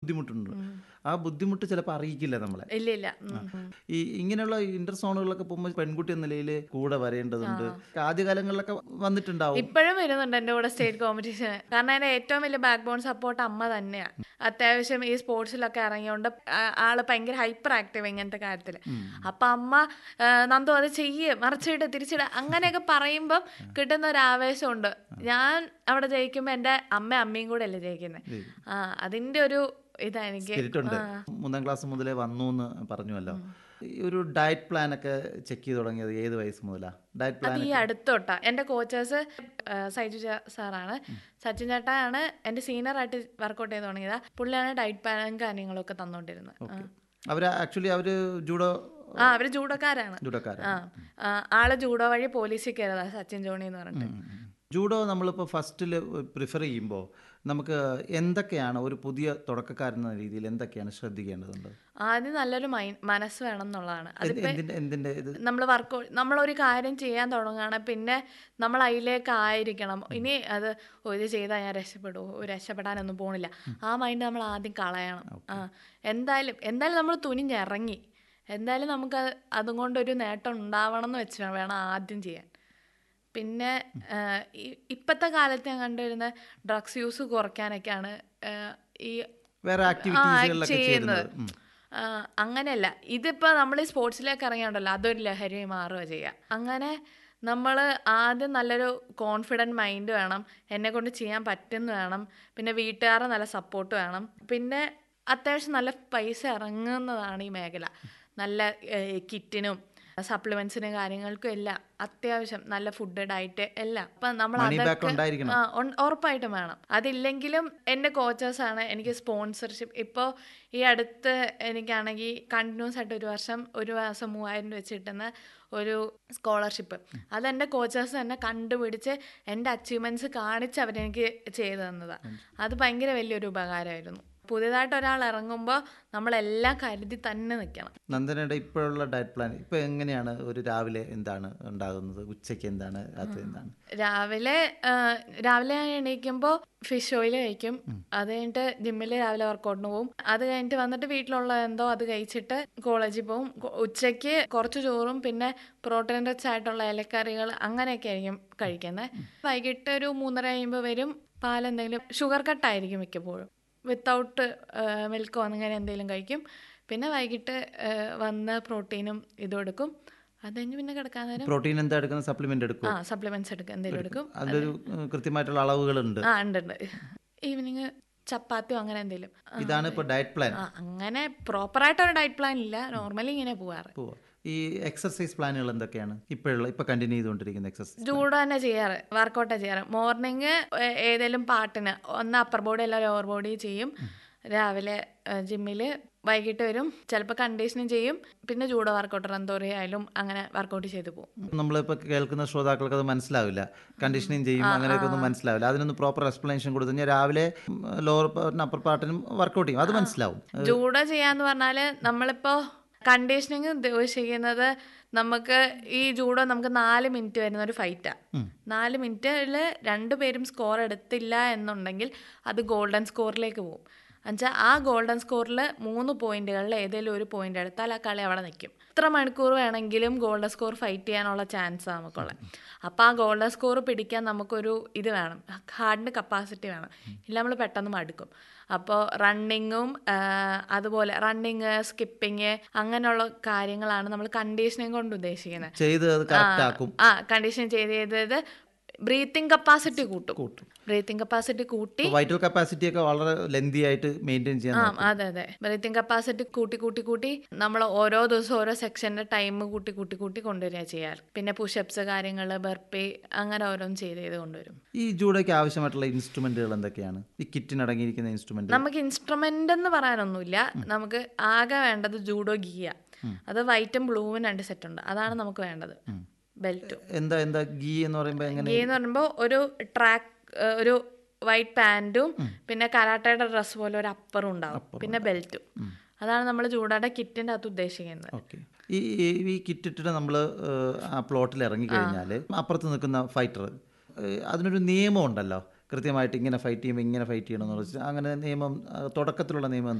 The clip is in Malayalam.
ബുദ്ധിമുട്ടുണ്ട് ആ ബുദ്ധിമുട്ട് ചിലപ്പോൾ അറിയിക്കില്ല നമ്മളെ ഇല്ല ഇല്ല ഉം, ഉം. ഈ ഇങ്ങനെയുള്ള ഇന്റർ സോണുകളിലൊക്കെ പോകുമ്പോൾ പെൺകുട്ടി എന്ന നിലയിൽ കൂടെ വരേണ്ടതുണ്ട് ആദ്യകാലങ്ങളിലൊക്കെ വന്നിട്ടുണ്ടാവും ഇപ്പോഴും വരുന്നുണ്ട് എൻ്റെ കൂടെ സ്റ്റേറ്റ് കോമ്പറ്റീഷൻ കാരണം എൻ്റെ ഏറ്റവും വലിയ ബാക്ക് ബോൺ സപ്പോർട്ട് അമ്മ തന്നെയാണ് അത്യാവശ്യം ഈ സ്പോർട്സിലൊക്കെ ഇറങ്ങിയോണ്ട് ആ- ആള് ഭയങ്കര ഹൈപ്പർ ആക്റ്റീവ് ഇങ്ങനത്തെ കാര്യത്തിൽ അപ്പൊ അമ്മ ആ, നന്ദു അത് ചെയ്യ് മറിച്ചിട്ട് തിരിച്ചിട അങ്ങനെയൊക്കെ പറയുമ്പം കിട്ടുന്ന ഒരു ആവേശമുണ്ട് ഞാൻ അവിടെ ജയിക്കുമ്പോൾ എൻ്റെ അമ്മ അമ്മയും കൂടെ അല്ലേ ജയിക്കുന്നത് ആ അതിന്റെ ഒരു ഇതാ എനിക്ക് സ്പിരിറ്റ് ഉണ്ട് മൂന്നാം ക്ലാസ് മുതലേ വന്നു എന്ന് പറഞ്ഞുവല്ലോ ഈ ഒരു ഡയറ്റ് പ്ലാൻ ഒക്കെ ചെക്ക് ചെയ്ത് തുടങ്ങിയത് ഏത് വയസ്സ് മുതലാ ഡയറ്റ് പ്ലാൻ അത് ഈ അടുത്തോട്ടാ എൻ്റെ കോച്ചേഴ്സ് സൈജു ചേ- സാറാണ് സച്ചിൻ ചേട്ടാണ് എൻ്റെ സീനിയറായിട്ട് വർക്കൗട്ട് ചെയ്ത് തുടങ്ങിയതാ പുള്ളിയാണ് ഡയറ്റ് പ്ലാനും കാര്യങ്ങളൊക്കെ തന്നോണ്ടിരുന്നത് ആ. അവർ ആക്ച്വലി അവർ ജൂഡോ ആ അവര് ജൂഡോക്കാരാണ് ജൂഡോക്കാരാണ് ആ ആ, ആള് ജൂഡോ വഴി പോലീസിൽ കയറിയതാ സച്ചിൻ ജോണി എന്ന് പറഞ്ഞിട്ട് ജൂഡോ നമ്മളിപ്പോൾ ഫസ്റ്റിൽ പ്രിഫർ ചെയ്യുമ്പോൾ നമുക്ക് എന്തൊക്കെയാണ് ഒരു പുതിയ തുടക്കക്കാരെന്ന രീതിയിൽ എന്തൊക്കെയാണ് ശ്രദ്ധിക്കേണ്ടതുണ്ട് ആദ്യം നല്ലൊരു മൈ മനസ്സ് വേണം എന്നുള്ളതാണ് അത് എന്ത്- എന്തിന്റെ എന്തിന്റെ ഇത് നമ്മൾ വർക്ക് നമ്മളൊരു കാര്യം ചെയ്യാൻ തുടങ്ങുകയാണ് പിന്നെ നമ്മൾ അതിലേക്ക് ആയിരിക്കണം ഇനി അത് ഓ, ഇത് ചെയ്താൽ ഞാൻ രക്ഷപ്പെടുമോ ഓ, രക്ഷപ്പെടാനൊന്നും പോണില്ല ആ മൈൻഡ് നമ്മൾ ആദ്യം കളയണം ആ എന്തായാലും എന്തായാലും നമ്മൾ തുനിഞ്ഞിറങ്ങി എന്തായാലും നമുക്ക് അത് അതും കൊണ്ടൊരു നേട്ടം ഉണ്ടാവണം എന്ന് വെച്ച് വേണം ആദ്യം ചെയ്യാൻ പിന്നെ ആ, ഈ- ഇപ്പോഴത്തെ കാലത്ത് ഞാൻ കണ്ടുവരുന്ന ഡ്രഗ്സ് യൂസ് കുറയ്ക്കാനൊക്കെയാണ് ആ, ഈ വേറെ ആ, ആക്ടിവിറ്റീസുകളിലൊക്കെ ചെയ്യുന്നത് ചേരുന്നത് ഉം. ആ, അങ്ങനെയല്ല ഇതിപ്പോ നമ്മൾ ഈ സ്പോർട്സിലേക്ക് ഇറങ്ങിയുണ്ടല്ലോ അതൊരു ലഹരി മാറുക ചെയ്യുക അങ്ങനെ നമ്മൾ ആദ്യം നല്ലൊരു കോൺഫിഡൻറ്റ് മൈൻഡ് വേണം എന്നെ കൊണ്ട് ചെയ്യാൻ പറ്റുന്ന വേണം പിന്നെ വീട്ടുകാരുടെ നല്ല സപ്പോർട്ട് വേണം പിന്നെ അത്യാവശ്യം നല്ല പൈസ ഇറങ്ങുന്നതാണ് ഈ മേഖല നല്ല കിറ്റിനും സപ്ലിമെന്റ്സിനും കാര്യങ്ങൾക്കും എല്ലാം അത്യാവശ്യം നല്ല ഫുഡ് ഡയറ്റ് എല്ലാം അപ്പം നമ്മൾ Money back അതൊക്കെ ഉണ്ടായിരിക്കണം. ആ ഉൺ- ഉറപ്പായിട്ടും വേണം അതില്ലെങ്കിലും എൻ്റെ കോച്ചേഴ്സാണ് എനിക്ക് സ്പോൺസർഷിപ്പ് ഇപ്പോൾ ഈ അടുത്ത് എനിക്കാണെങ്കിൽ കണ്ടിന്യൂസ് ആയിട്ട് ഒരു വർഷം ഒരു മാസം മൂവായിരം രൂപ വെച്ച് കിട്ടുന്ന ഒരു സ്കോളർഷിപ്പ് അതെൻ്റെ കോച്ചേഴ്സ് തന്നെ കണ്ടുപിടിച്ച് എൻ്റെ അച്ചീവ്മെൻറ്റ്സ് കാണിച്ച് അവരെനിക്ക് ചെയ്തു തന്നതാണ് അത് ഭയങ്കര വലിയൊരു ഉപകാരമായിരുന്നു പുതിയതായിട്ട് ഒരാൾ ഇറങ്ങുമ്പോൾ നമ്മളെല്ലാം കരുതി തന്നെ നിൽക്കണം നന്ദനയുടെ ഇപ്പോഴുള്ള ഡയറ്റ് പ്ലാൻ ഇപ്പൊ എങ്ങനെയാണ് ഒരു രാവിലെ എന്താണ് ഉണ്ടാകുന്നത് ഉച്ചയ്ക്ക് എന്താണ് രാത്രി എന്താണ് രാവിലെ ആ, രാവിലെ ഞാൻ എണീക്കുമ്പോൾ ഫിഷ് ഓയിൽ കഴിക്കും അത് കഴിഞ്ഞിട്ട് ജിമ്മിൽ രാവിലെ വർക്കൗട്ടിന് പോകും അത് കഴിഞ്ഞിട്ട് വന്നിട്ട് വീട്ടിലുള്ള എന്തോ അത് കഴിച്ചിട്ട് കോളേജിൽ പോകും കൊ- ഉച്ചയ്ക്ക് കുറച്ച് ചോറും പിന്നെ പ്രോട്ടീൻ റിച്ച് ആയിട്ടുള്ള ഇലക്കറികൾ അങ്ങനെയൊക്കെ ആയിരിക്കും കഴിക്കുന്നത് വൈകിട്ട് ഒരു മൂന്നര കഴിയുമ്പോൾ വരും പാലെന്തെങ്കിലും ഷുഗർ കട്ടായിരിക്കും മിക്കപ്പോഴും വിത്തൗട്ട് മിൽക്കോ അങ്ങനെ എന്തെങ്കിലും കഴിക്കും പിന്നെ വൈകിട്ട് ആ, വന്ന് പ്രോട്ടീനും ഇതും എടുക്കും അത് കഴിഞ്ഞ് പിന്നെ കിടക്കാൻ നേരം പ്രോട്ടീൻ എന്താ എടുക്കുന്ന സപ്ലിമെന്റ് എടുക്കും ആ സപ്ലിമെന്റ്സ് എടുക്കും എന്തെങ്കിലും എടുക്കും അതിലൊരു ഏഹ്, കൃത്യമായിട്ടുള്ള അളവുകളുണ്ട് ആ ഉണ്ട് ഉണ്ട് ഈവനിങ് ചപ്പാത്തിയോ അങ്ങനെ എന്തെങ്കിലും ആ, ഇതാണ് ഇപ്പൊ ഡയറ്റ് പ്ലാൻ ആ അങ്ങനെ പ്രോപ്പറായിട്ടൊരു ഡയറ്റ് പ്ലാൻ ഇല്ല നോർമലി ഇങ്ങനെ പോവാറ് പോവാ ഈ എക്സർസൈസ് പ്ലാനുകൾ എന്തൊക്കെയാണ് ഇപ്പോഴുള്ള ഇപ്പൊ കണ്ടിന്യൂ ചെയ്തുകൊണ്ടിരിക്കുന്ന എക്സർസൈസ് ജൂഡോ തന്നെ ചെയ്യാറ് വർക്കൗട്ടാ ചെയ്യാറ് മോർണിംഗ് ഏതെങ്കിലും പാട്ടിന് ഒന്ന് അപ്പർ ബോഡി അല്ല ലോവർ ബോഡി ചെയ്യും രാവിലെ ജിമ്മിൽ വൈകിട്ട് വരും ചിലപ്പോൾ കണ്ടീഷനിങ് ചെയ്യും പിന്നെ ജൂഡോ വർക്കൗട്ട് റന്തോറി ആയാലും അങ്ങനെ വർക്കൗട്ട് ചെയ്ത് പോകും നമ്മളിപ്പോ കേൾക്കുന്ന ശ്രോതാക്കൾക്ക് അത് മനസ്സിലാവില്ല കണ്ടീഷനിങ് ചെയ്യും അങ്ങനെയൊക്കെ ഒന്നും മനസ്സിലാവില്ല അതിനൊന്ന് പ്രോപ്പർ എക്സ്പ്ലനേഷൻ കൊടുത്തു കഴിഞ്ഞാൽ രാവിലെ ലോവർ പാർട്ടിനും അപ്പർ പാർട്ടിനും വർക്കൗട്ട് ചെയ്യും അത് മനസ്സിലാവും ജൂഡോ ചെയ്യാന്ന് പറഞ്ഞാല് നമ്മളിപ്പോ കണ്ടീഷനിങ് ഉദ്ദേശിക്കുന്നത് നമുക്ക് ഈ ജൂഡോ നമുക്ക് നാല് മിനിറ്റ് വരുന്ന ഒരു ഫൈറ്റാ നാല് മിനിറ്റിൽ രണ്ടുപേരും സ്കോർ എടുത്തില്ല എന്നുണ്ടെങ്കിൽ അത് ഗോൾഡൻ സ്കോറിലേക്ക് പോകും എന്നുവെച്ചാൽ ആ ഗോൾഡൻ സ്കോറിൽ മൂന്ന് പോയിന്റുകളിൽ ഏതെങ്കിലും ഒരു പോയിന്റ് എടുത്താൽ ആ കളി അവിടെ നിൽക്കും എത്ര മണിക്കൂർ വേണമെങ്കിലും ഗോൾഡൻ സ്കോർ ഫൈറ്റ് ചെയ്യാനുള്ള ചാൻസ് നമുക്കുള്ളത് അപ്പോൾ ആ ഗോൾഡൻ സ്കോർ പിടിക്കാൻ നമുക്കൊരു ഇത് വേണം ഹാർഡിന് കപ്പാസിറ്റി വേണം ഇല്ല നമ്മൾ പെട്ടെന്ന് മടുക്കും അപ്പോൾ റണ്ണിങ്ങും അതുപോലെ റണ്ണിങ് സ്കിപ്പിങ് അങ്ങനെയുള്ള കാര്യങ്ങളാണ് നമ്മൾ കണ്ടീഷനിങ് കൊണ്ട് ഉദ്ദേശിക്കുന്നത് ചെയ്ത് അത് കറക്റ്റ് ആക്കും ആ കണ്ടീഷൻ ചെയ്ത് ചെയ്തത് ബ്രീത്തിങ് കപ്പാസിറ്റി കൂട്ടും കൂട്ടും ബ്രീത്തിങ് കപ്പാസിറ്റി കൂട്ടി വൈറ്റൽ കപ്പാസിറ്റി ഒക്കെ വളരെ ലെന്തി ആയിട്ട് മെയിൻറ്റെയിൻ ചെയ്യാൻ ആ നോക്കും. അതെ അതെ ബ്രീത്തിങ് കപ്പാസിറ്റി കൂട്ടി കൂട്ടി കൂട്ടി നമ്മൾ ഓരോ ദിവസവും ഓരോ സെക്ഷന്റെ ടൈം കൂട്ടി കൂട്ടി കൂട്ടി കൊണ്ടുവരിക ചെയ്യാറ് പിന്നെ പുഷപ്സ് കാര്യങ്ങൾ ബർപ്പി അങ്ങനെ ഓരോന്ന് ചെയ്ത് ചെയ്ത് കൊണ്ടുവരും ഈ ജൂഡോയ്ക്ക് ആവശ്യമായിട്ടുള്ള ഇൻസ്ട്രുമെന്റുകൾ എന്തൊക്കെയാണ് ഈ കിറ്റിന് അടങ്ങിയിരിക്കുന്ന ഇൻസ്ട്രുമെന്റ് നമുക്ക് ഇൻസ്ട്രുമെന്റ് എന്ന് പറയാനൊന്നുമില്ല നമുക്ക് ആകെ വേണ്ടത് ജൂഡോ ഗിയ അത് വൈറ്റും ബ്ലൂവും രണ്ട് സെറ്റ് ഉണ്ട് അതാണ് നമുക്ക് വേണ്ടത് ബെൽറ്റും എന്താ എന്താ ഗീ എന്ന് പറയുമ്പോൾ എങ്ങനെ ഗീ എന്ന് പറയുമ്പോൾ ഒരു ട്രാക്ക് ഒരു വൈറ്റ് പാൻറ്റും പിന്നെ കരാട്ടയുടെ ഡ്രസ്സ് പോലെ ഒരു അപ്പറും ഉണ്ടാവും പിന്നെ ബെൽറ്റും അതാണ് നമ്മൾ ജൂഡോയുടെ കിറ്റിന്റെ അകത്ത് ഉദ്ദേശിക്കുന്നത് ഓക്കെ ഈ ഈ- ഈ കിറ്റ് ഇട്ടിട്ട് നമ്മൾ ആ പ്ലോട്ടിൽ ഇറങ്ങി കഴിഞ്ഞാൽ അപ്പുറത്ത് നിൽക്കുന്ന ഫൈറ്റർ അതിനൊരു നിയമം ഉണ്ടല്ലോ കൃത്യമായിട്ട് ഇങ്ങനെ ഫൈറ്റ് ചെയ്യുമ്പോൾ ഇങ്ങനെ ഫൈറ്റ് ചെയ്യണം എന്ന് വെച്ചാൽ അങ്ങനെ നിയമം ആ, തുടക്കത്തിലുള്ള നിയമം